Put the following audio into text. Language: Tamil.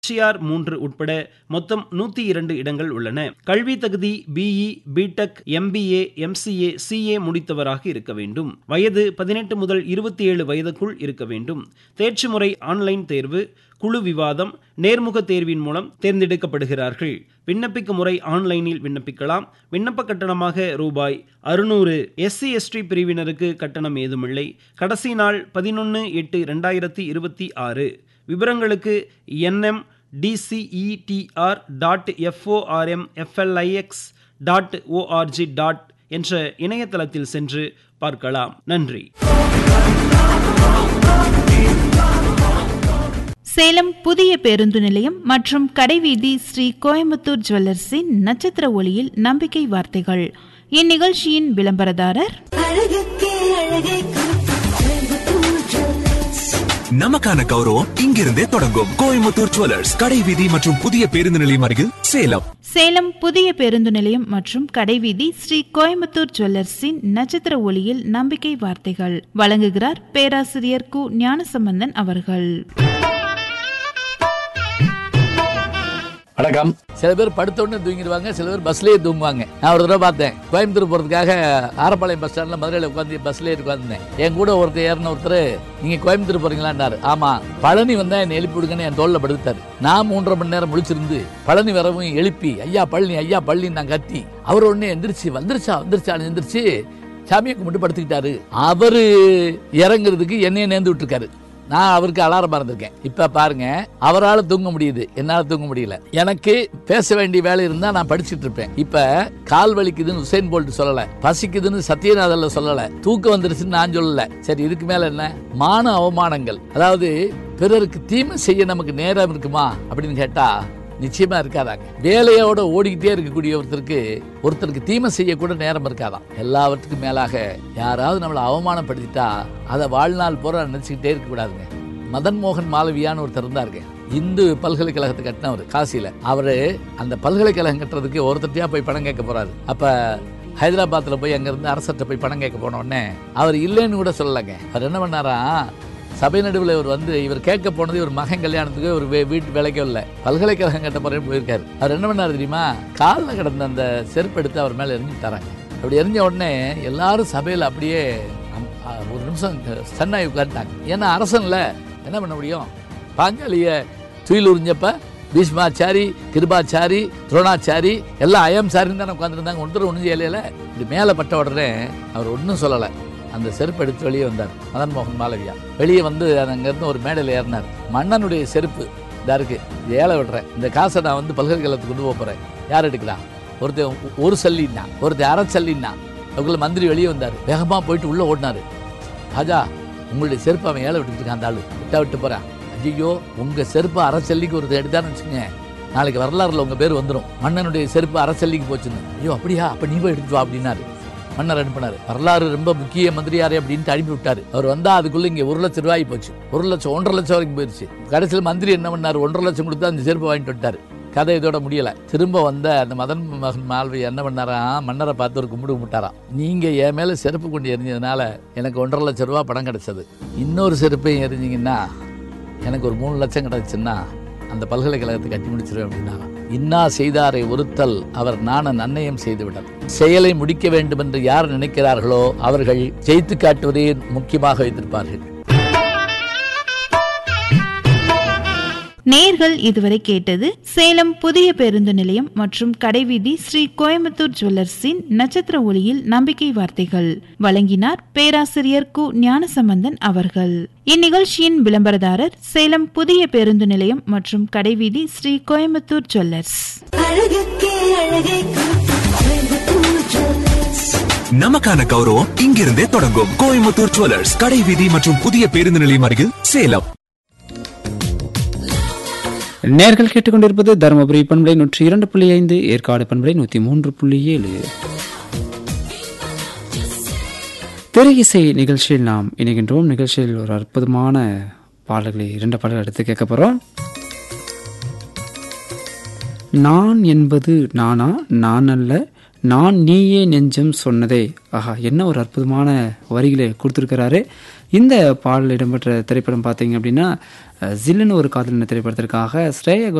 சிஆர் மூன்று உட்பட மொத்தம் நூத்தி இரண்டு இடங்கள் உள்ளன கல்வி தகுதி BE BTech MBA MCA CA முடித்தவராக இருக்க வேண்டும் வயது பதினெட்டு முதல் இருபத்தி ஏழு வயதுக்குள் இருக்க வேண்டும் தேர்ச்சி முறை ஆன்லைன் தேர்வு குழு விவாதம் நேர்முக தேர்வின் மூலம் தேர்ந்தெடுக்கப்படுகிறார்கள் விண்ணப்பிக்கும் முறை ஆன்லைனில் விண்ணப்பிக்கலாம் விண்ணப்ப கட்டணமாக ரூபாய் அறுநூறு எஸ்சி எஸ்டி பிரிவினருக்கு கட்டணம் ஏதுமில்லை கடைசி நாள் பதினொன்று எட்டு ரெண்டாயிரத்தி இருபத்தி ஆறு விவரங்களுக்கு NM DCETR dot FORM FLIX dot ORG dot என்ற இணையதளத்தில் சென்று பார்க்கலாம் நன்றி சேலம் புதிய பேருந்து நிலையம் மற்றும் கடைவீதி ஸ்ரீ கோயம்புத்தூர் ஜுவல்லர்ஸின் நட்சத்திர ஒளியில் நம்பிக்கை வார்த்தைகள் இந்நிகழ்ச்சியின் விளம்பரதாரர் அழகுக்கே அழகை கோயம்புத்தூர் ஜுவல்லர்ஸ் நமக்கான கௌரவம் இங்கிருந்தே தொடங்கும் கோயம்புத்தூர் ஜுவல்லர்ஸ் கடை வீதி மற்றும் புதிய பேருந்து நிலையம் அருகில் சேலம் சேலம் புதிய பேருந்து நிலையம் மற்றும் கடைவீதி ஸ்ரீ கோயம்புத்தூர் ஜுவல்லர்ஸின் நட்சத்திர ஒளியில் நம்பிக்கை வார்த்தைகள் வழங்குகிறார் பேராசிரியர் கு ஞானசம்பந்தன் அவர்கள் வணக்கம் சில பேர் படுத்த உடனே தூங்கிடுவாங்க சில பேர் பஸ்லயே தூங்குவாங்க நான் ஒரு தடவை பார்த்தேன் கோயம்புத்தூர் போறதுக்காக ஆரப்பாளையம் பஸ் ஸ்டாண்ட்ல மதுரையில் உட்காந்து பஸ்லயே உட்காந்துருந்தேன் என் கூட ஒருத்தர் ஏறின ஒருத்தர் நீங்க கோயம்புத்தூர் போறீங்களான்னாரு ஆமா பழனி வந்தா என்னை எழுப்பி விடுங்கன்னு என் தோல்ல படுத்தாரு நான் மூன்றரை மணி நேரம் முழிச்சிருந்து பழனி வரவும் எழுப்பி ஐயா பழனி ஐயா பழனி நான் கத்தி அவர் உடனே எந்திரிச்சு வந்துருச்சா வந்துருச்சான்னு எந்திரிச்சு சாமியை கும்பிட்டு படுத்துக்கிட்டாரு அவரு இறங்குறதுக்கு என்னைய நேர்ந்து விட்டுருக்காரு நான் அவருக்கு அலாரம் மறந்திருக்கேன் இப்ப பாருங்க அவரால் தூங்க முடியுது என்னால தூங்க முடியல எனக்கு பேச வேண்டிய வேலை இருந்தா நான் படிச்சுட்டு இருப்பேன் இப்ப கால் வலிக்குதுன்னு உசைன் போல்ட் சொல்லல பசிக்குதுன்னு சத்யநாதல்ல சொல்லல தூக்கம் வந்துருச்சுன்னு நான் சொல்லல சரி இதுக்கு மேல என்ன மான அவமானங்கள் அதாவது பிறருக்கு தீமை செய்ய நமக்கு நேரம் இருக்குமா அப்படின்னு கேட்டா நிச்சயமா இருக்காதாங்க வேலையோட ஓடிக்கிட்டே இருக்கக்கூடிய ஒருத்தருக்கு ஒருத்தருக்கு தீமை செய்யக்கூட நேரம் இருக்காதாம் எல்லாவற்றுக்கும் மேலாக யாராவது நம்மளை அவமானப்படுத்திட்டா அதை வாழ்நாள் பூரா நினைச்சுக்கிட்டே இருக்க கூடாதுங்க மதன் மோகன் மாளவியான்னு ஒருத்தர் இருந்தாருங்க இந்து பல்கலைக்கழகத்தை கட்டினவர் காசியில அவரு அந்த பல்கலைக்கழகம் கட்டுறதுக்கு ஒருத்தட்டியா போய் பணம் கேட்க போறாரு அப்ப ஹைதராபாத்ல போய் அங்க இருந்து அரசர்கிட்ட போய் பணம் கேட்க போன உடனே அவர் இல்லைன்னு கூட சொல்லலைங்க அவர் என்ன பண்ணாரா சபை நடுவில் இவர் வந்து இவர் கேட்க போனது இவர் மகன் கல்யாணத்துக்கு ஒரு வே- வீட்டு வேலைக்கும் இல்லை பல்கலைக்கழகம் கட்ட போறேன்னு போயிருக்காரு அவர் என்ன பண்ணாரு தெரியுமா காலில் கிடந்த அந்த செருப்பு எடுத்து அவர் மேலே எரிஞ்சு தராங்க அப்படி எரிஞ்ச உடனே எல்லாரும் சபையில் அப்படியே அம்- அ, ஒரு நிமிஷம் சன்னாய் உட்காந்துட்டாங்க ஏன்னா அரசன்ல என்ன பண்ண முடியும் பாஞ்சாலிய துயில் உறிஞ்சப்ப பீஷ்மாச்சாரி கிருபாச்சாரி துரோணாச்சாரி எல்லாம் அயம் சாரின்னு தானே உட்காந்துருந்தாங்க ஒன்று ஒன்றும் செய்யலையில இப்படி மேலே பட்ட உடனே அவர் ஒன்றும் சொல்லலை அந்த செருப்பு எடுத்து வெளியே வந்தார் மதன் மோகன் மாளவியா வெளியே வந்து அங்கேருந்து ஒரு மேடையில் ஏறினார் மன்னனுடைய செருப்பு இதா இருக்கு இது ஏழை விடுறேன் இந்த காசை நான் வந்து பல்கலைக்கழகத்துக்கு கொண்டு போக போறேன் யார் எடுக்கிறா ஒருத்தன் ஒ- ஒரு சல்லின்னா ஒருத்தன் அரை சல்லின்னா அதுக்குள்ள மந்திரி வெளியே வந்தார் வேகமா போயிட்டு உள்ள ஓடினாரு ராஜா உங்களுடைய செருப்பு அவன் ஏழை விட்டுட்டு இருக்கான் அந்த ஆளு விட்டா விட்டு போறான் ஐயோ உங்க செருப்பு அரை சல்லிக்கு ஒருத்தர் எடுத்தான்னு வச்சுங்க நாளைக்கு வரலாறுல உங்க பேர் வந்துடும் மன்னனுடைய செருப்பு அரை சல்லிக்கு போச்சுன்னு ஐயோ அப்படியா அப்ப நீ போய் எடுத்துட்டு வா அப்படின்னாரு மன்னர் அனுப்பினாரு வரலாறு ரொம்ப முக்கிய மந்திரியாரே அப்படின்ட்டு அனுப்பி விட்டாரு அவர் வந்தா அதுக்குள்ள இங்க ஒரு லட்சம் ரூபாய் போச்சு ஒரு லட்சம் ஒன்றரை லட்சம் வரைக்கும் போயிருச்சு கடைசியில் மந்திரி என்ன பண்ணாரு ஒன்றரை லட்சம் கொடுத்து அந்த செருப்பு வாங்கிட்டு வந்துட்டாரு கதை இதோட முடியல திரும்ப வந்த அந்த மதன் மகன் மால்வி என்ன பண்ணாராம் மன்னரை பார்த்து ஒரு கும்பிடு கும்பிட்டாராம் நீங்க என் மேல செருப்பு கொண்டு எரிஞ்சதுனால எனக்கு ஒன்றரை லட்சம் ரூபாய் பணம் கிடைச்சது இன்னொரு செருப்பையும் எரிஞ்சிங்கன்னா எனக்கு ஒரு மூணு லட்சம் கிடைச்சுன்னா அந்த பல்கலைக்கழகத்தை கட்டி முடிச்சிருவேன் அப்படின்னாராம் இன்னா செய்தாரை ஒருத்தல் அவர் நாண நன்னயம் செய்துவிடல் செயலை முடிக்க வேண்டும் என்று யார் நினைக்கிறார்களோ அவர்கள் ஜெயித்து காட்டுவதே முக்கியமாக வைத்திருப்பார்கள் நேர்கள் இதுவரை கேட்டது சேலம் புதிய பேருந்து நிலையம் மற்றும் கடைவீதி ஸ்ரீ கோயம்புத்தூர் ஜுவல்லர்ஸின் நட்சத்திர ஒளியில் நம்பிக்கை வார்த்தைகள் வழங்கினார் பேராசிரியர் கு ஞானசம்பந்தன் அவர்கள் இந்நிகழ்ச்சியின் விளம்பரதாரர் சேலம் புதிய பேருந்து நிலையம் மற்றும் கடைவீதி ஸ்ரீ கோயம்புத்தூர் ஜுவல்லர்ஸ் அழகுக்கே அழகை கோயம்புத்தூர் ஜுவல்லர்ஸ் நமக்கான கௌரவம் இங்கிருந்தே தொடங்கும் கோயம்புத்தூர் ஜுவல்லர்ஸ் கடை வீதி மற்றும் புதிய பேருந்து நிலையம் அருகில் சேலம் நேர்கள் கேட்டுக்கொண்டிருப்பது தருமபுரி பண்பலை நூற்றி இரண்டு புள்ளி ஐந்து ஏற்காடு பண்பலை நூற்றி மூன்று புள்ளி ஏழு திரை இசை நிகழ்ச்சியில் நாம் இணைகின்றோம் நிகழ்ச்சியில் ஒரு அற்புதமான பாடல்களை இரண்டு பாடல்கள் எடுத்து கேட்க போகிறோம் நான் என்பது நானா நான் அல்ல நான் நீயே நெஞ்சம் சொன்னதே ஆஹா என்ன ஒரு அற்புதமான வரிகளை கொடுத்துருக்கிறாரு இந்த பாடல் இடம்பெற்ற திரைப்படம் பார்த்தீங்க அப்படின்னா அஹ், ஜில்லுன்னு ஒரு காதலின திரைப்படத்திற்காக ஸ்ரேயா